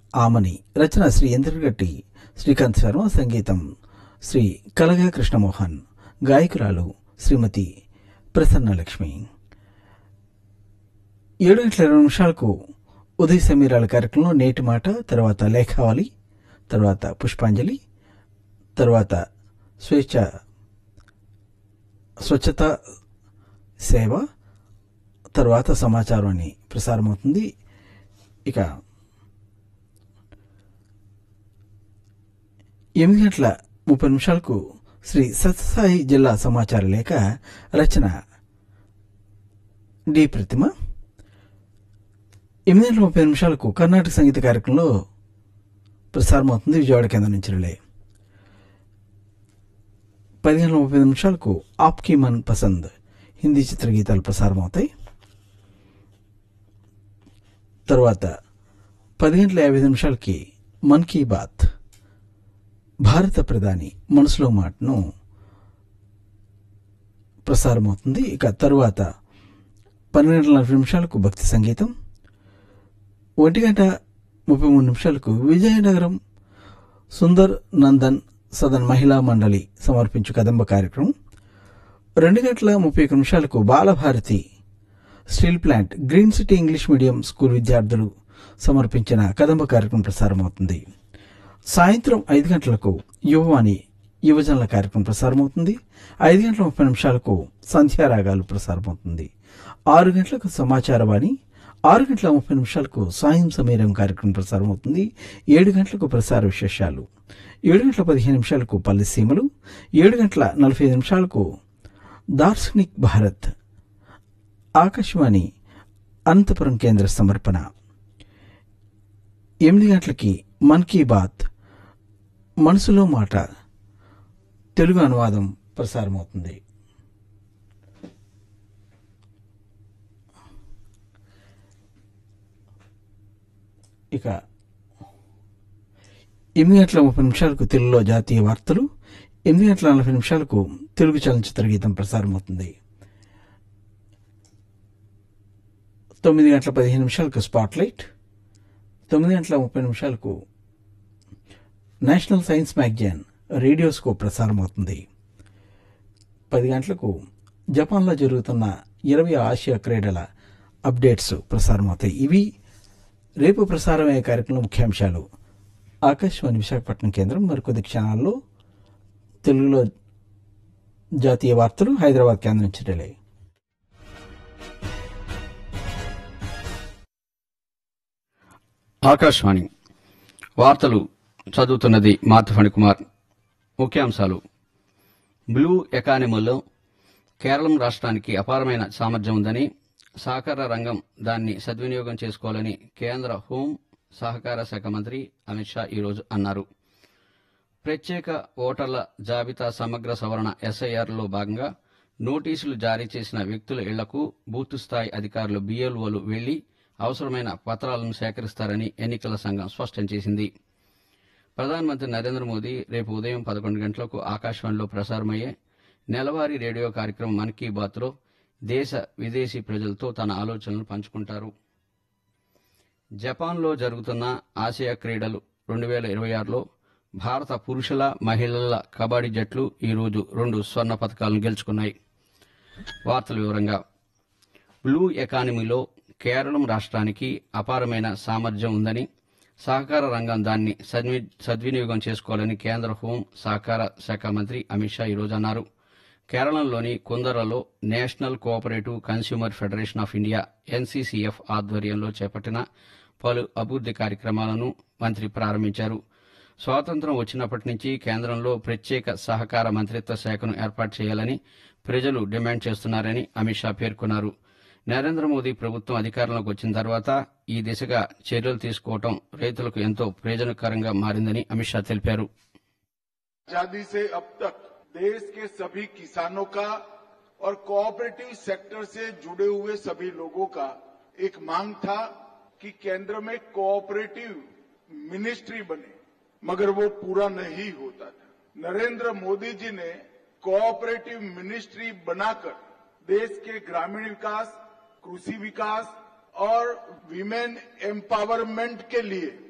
ఆమని రచన శ్రీ ఇంద్రగట్టి శ్రీకాంత్ శర్మ సంగీతం శ్రీ కలగా కృష్ణమోహన్ గాయకురాలు శ్రీమతి ప్రసన్నలక్ష్మి ఏడు గంటల ఇరవై నిమిషాలకు ఉదయ సమీరాల కార్యక్రమంలో నేటి మాట తర్వాత లేఖావళి తర్వాత పుష్పాంజలి తర్వాత స్వేచ్ఛ స్వచ్ఛత సేవ తర్వాత సమాచారం అని ప్రసారమవుతుంది ఇక ఎనిమిది గంటల ముప్పై నిమిషాలకు శ్రీ సత్యసాయి జిల్లా సమాచార లేఖ రచన డి ప్రతిమ ఎనిమిది గంటల ముప్పై నిమిషాలకు కర్ణాటక సంగీత కార్యక్రమంలో ప్రసారమవుతుంది విజయవాడ కేంద్రం నుంచి రిలే పది గంటల ముప్పై నిమిషాలకు ఆప్కీ మన్ పసంద్ హిందీ చిత్ర గీతాలు ప్రసారమవుతాయి తర్వాత పది గంటల యాభై నిమిషాలకి మన్ కీ బాత్ భారత ప్రధాని మనసులో మాటను ప్రసారమవుతుంది ఇక తరువాత పన్నెండు గంటల నలభై నిమిషాలకు భక్తి సంగీతం ఒంటి గంట ముప్పై మూడు నిమిషాలకు విజయనగరం సుందర్ నందన్ సదన్ మహిళా మండలి సమర్పించు కదంబ కార్యక్రమం రెండు గంటల ముప్పై ఒక్క నిమిషాలకు Balabharati steel plant green city English medium school విద్యార్థులు సమర్పించిన కదంబ కార్యక్రమం ప్రసారమవుతుంది సాయంత్రం ఐదు గంటలకు యువవాణి యువజనుల కార్యక్రమం ప్రసారమవుతుంది ఐదు గంటల ముప్పై నిమిషాలకు సంధ్యారాగాలు ప్రసారమవుతుంది ఆరు గంటలకు సమాచారవాణి ఆరు గంటల ముప్పై నిమిషాలకు సాయం సమీరం కార్యక్రమం ప్రసారమవుతుంది ఏడు గంటలకు ప్రసార విశేషాలు ఏడు గంటల పదిహేను నిమిషాలకు పల్లె సీమలు ఏడు గంటల నలభై ఐదు నిమిషాలకు దార్శనిక్ భారత్ ఆకాశవాణి అనంతపురం కేంద్ర సమర్పణ ఎనిమిది గంటలకి మన్ కీ బాత్ మనసులో మాట తెలుగు అనువాదం ప్రసారమవుతుంది ఇక ఎనిమిది గంటల ముప్పై నిమిషాలకు తెలుగులో జాతీయ వార్తలు ఎనిమిది గంటల నలభై నిమిషాలకు తెలుగు చలనచిత్ర గీతం ప్రసారమవుతుంది తొమ్మిది గంటల పదిహేను నిమిషాలకు స్పాట్లైట్ తొమ్మిది గంటల ముప్పై నిమిషాలకు నేషనల్ సైన్స్ మ్యాగజైన్ రేడియోస్కోప్ ప్రసారమవుతుంది పది గంటలకు జపాన్లో జరుగుతున్న ఇరవై ఆసియా క్రీడల అప్డేట్స్ ప్రసారమవుతాయి ఇవి రేపు ప్రసారమయ్యే కార్యక్రమం ముఖ్యాంశాలు ఆకాశవాణి విశాఖపట్నం కేంద్రం మరికొద్ది క్షణాల్లో తెలుగులో జాతీయ వార్తలు హైదరాబాద్ కేంద్రం నుంచి రిలే ఆకాశవాణి వార్తలు చదువుతున్నది మాధవని కుమార్ ముఖ్యాంశాలు బ్లూ ఎకానమీలో కేరళం రాష్ట్రానికి అపారమైన సామర్థ్యం ఉందని సహకార రంగం దాన్ని సద్వినియోగం చేసుకోవాలని కేంద్ర హోం సహకార శాఖ మంత్రి అమిత్ షా ఈరోజు అన్నారు ప్రత్యేక ఓటర్ల జాబితా సమగ్ర సవరణ ఎస్ఐఆర్లో భాగంగా నోటీసులు జారీ చేసిన వ్యక్తుల ఇళ్లకు బూత్ స్థాయి అధికారులు బిఎల్ఓలు వెళ్లి అవసరమైన పత్రాలను సేకరిస్తారని ఎన్నికల సంఘం స్పష్టం చేసింది ప్రధానమంత్రి నరేంద్ర మోదీ రేపు ఉదయం పదకొండు గంటలకు ఆకాశవాణిలో ప్రసారమయ్యే నెలవారీ రేడియో కార్యక్రమం మన్ కీ బాత్లో దేశ విదేశీ ప్రజలతో తన ఆలోచనలు పంచుకుంటారు జపాన్లో జరుగుతున్న ఆసియా క్రీడలు రెండు వేల ఇరవై ఆరులో భారత పురుషుల మహిళల కబడ్డీ జట్లు ఈరోజు రెండు స్వర్ణ పథకాలను గెలుచుకున్నాయి వార్తల వివరంగా బ్లూ ఎకానమీలో కేరళం రాష్ట్రానికి అపారమైన సామర్థ్యం ఉందని సహకార రంగం దాన్ని సద్వి సద్వినియోగం చేసుకోవాలని కేంద్ర హోం సహకార శాఖ మంత్రి అమిత్ షా ఈరోజు అన్నారు కేరళంలోని కుందరలో national cooperative consumer federation of India NCCF ఆధ్వర్యంలో చేపట్టిన పలు అభివృద్ది కార్యక్రమాలను మంత్రి ప్రారంభించారు స్వాతంత్ర్యం వచ్చినప్పటి నుంచి కేంద్రంలో ప్రత్యేక సహకార మంత్రిత్వ శాఖను ఏర్పాటు చేయాలని ప్రజలు డిమాండ్ చేస్తున్నారని అమిత్ షా పేర్కొన్నారు నరేంద్ర మోదీ ప్రభుత్వం అధికారంలోకి వచ్చిన తర్వాత ఈ దిశగా చర్యలు తీసుకోవడం రైతులకు ఎంతో ప్రయోజనకరంగా మారిందని అమిత్ షా తెలిపారు आजादी से अब तक देश के सभी किसानों का और कोऑपरेटिव सेक्टर से जुड़े हुए सभी लोगों का एक मांग था कि केंद्र में कोऑपरेटिव मिनिस्ट्री बने मगर वो पूरा नहीं होता था नरेंद्र मोदी जी ने कोऑपरेटिव मिनिस्ट्री बनाकर देश के ग्रामीण विकास कृषि विकास और विमेन एम्पावरमेंट के लिए